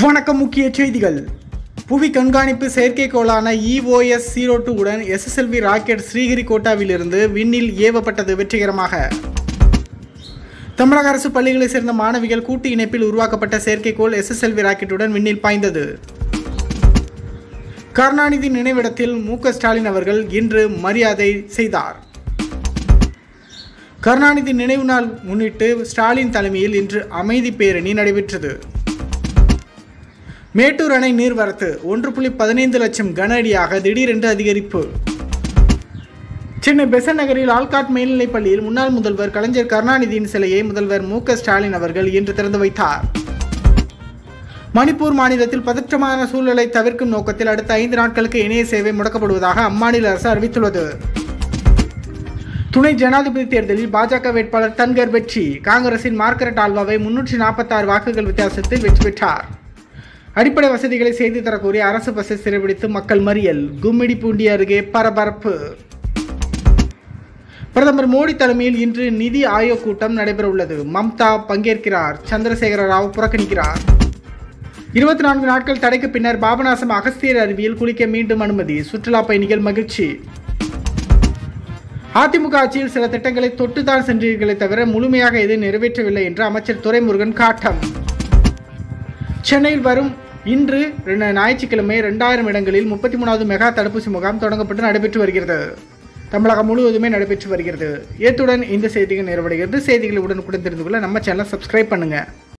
வணக்கம் முக்கிய செய்திகள் புவி கண்காணிப்பு செயற்கைக்கோளான இஓஎஸ் ஜீரோ டூ உடன் எஸ்எஸ்எல்வி ராக்கெட் ஸ்ரீஹரிகோட்டாவிலிருந்து விண்ணில் ஏவப்பட்டது வெற்றிகரமாக தமிழக அரசு பள்ளிகளைச் சேர்ந்த மாணவிகள் கூட்டு இணைப்பில் உருவாக்கப்பட்ட செயற்கைக்கோள் எஸ்எஸ்எல்வி ராக்கெட்டுடன் விண்ணில் பாய்ந்தது கருணாநிதி நினைவிடத்தில் மு க ஸ்டாலின் அவர்கள் இன்று மரியாதை செய்தார் கருணாநிதி நினைவு நாள் முன்னிட்டு ஸ்டாலின் தலைமையில் இன்று அமைதி பேரணி நடைபெற்றது மேட்டூர் அணை நீர்வரத்து ஒன்று புள்ளி பதினைந்து லட்சம் கன அடியாக திடீரென்று அதிகரிப்பு சென்னை பெசன் நகரில் ஆல்காட் மேல்நிலைப் பள்ளியில் முன்னாள் முதல்வர் கலைஞர் கருணாநிதியின் சிலையை முதல்வர் மு க ஸ்டாலின் அவர்கள் இன்று திறந்து வைத்தார் மணிப்பூர் மாநிலத்தில் பதற்றமான சூழலை தவிர்க்கும் நோக்கத்தில் அடுத்த ஐந்து நாட்களுக்கு இணைய சேவை முடக்கப்படுவதாக அம்மாநில அரசு அறிவித்துள்ளது துணை ஜனாதிபதி தேர்தலில் பாஜக வேட்பாளர் தன்கர் வெற்றி காங்கிரசின் மார்கரெட் ஆல்வாவை முன்னூற்றி நாற்பத்தாறு வாக்குகள் வித்தியாசத்தில் வெற்றி பெற்றார் அடிப்படை வசதிகளை செய்து தரக்கூடிய அரசு பஸ்ஸை சிறைபிடித்து மக்கள் மறியல் கும்மிடி பூண்டி அருகே பரபரப்பு பிரதமர் மோடி தலைமையில் இன்று நிதி ஆயோக் கூட்டம் நடைபெற உள்ளது மம்தா பங்கேற்கிறார் சந்திரசேகர ராவ் புறக்கணிக்கிறார் இருபத்தி நான்கு நாட்கள் தடைக்கு பின்னர் பாபநாசம் அகஸ்தியர் அருவியில் குளிக்க மீண்டும் அனுமதி சுற்றுலா பயணிகள் மகிழ்ச்சி அதிமுக ஆட்சியில் சில திட்டங்களை தொட்டுதான் சென்றீர்களே தவிர முழுமையாக எதுவும் நிறைவேற்றவில்லை என்று அமைச்சர் துரைமுருகன் காட்டம் சென்னையில் வரும் இன்று ரெண்டு ஞாயிற்றுக்கிழமை ரெண்டாயிரம் இடங்களில் முப்பத்தி மூணாவது மெகா தடுப்பூசி முகாம் தொடங்கப்பட்டு நடைபெற்று வருகிறது தமிழகம் முழுவதுமே நடைபெற்று வருகிறது ஏத்துடன் இந்த செய்திகள் நிறைவடைகிறது செய்திகளை உடனுக்குடன் தெரிந்து கொள்ள நம்ம சேனலை சப்ஸ்கிரைப் பண்ணுங்கள்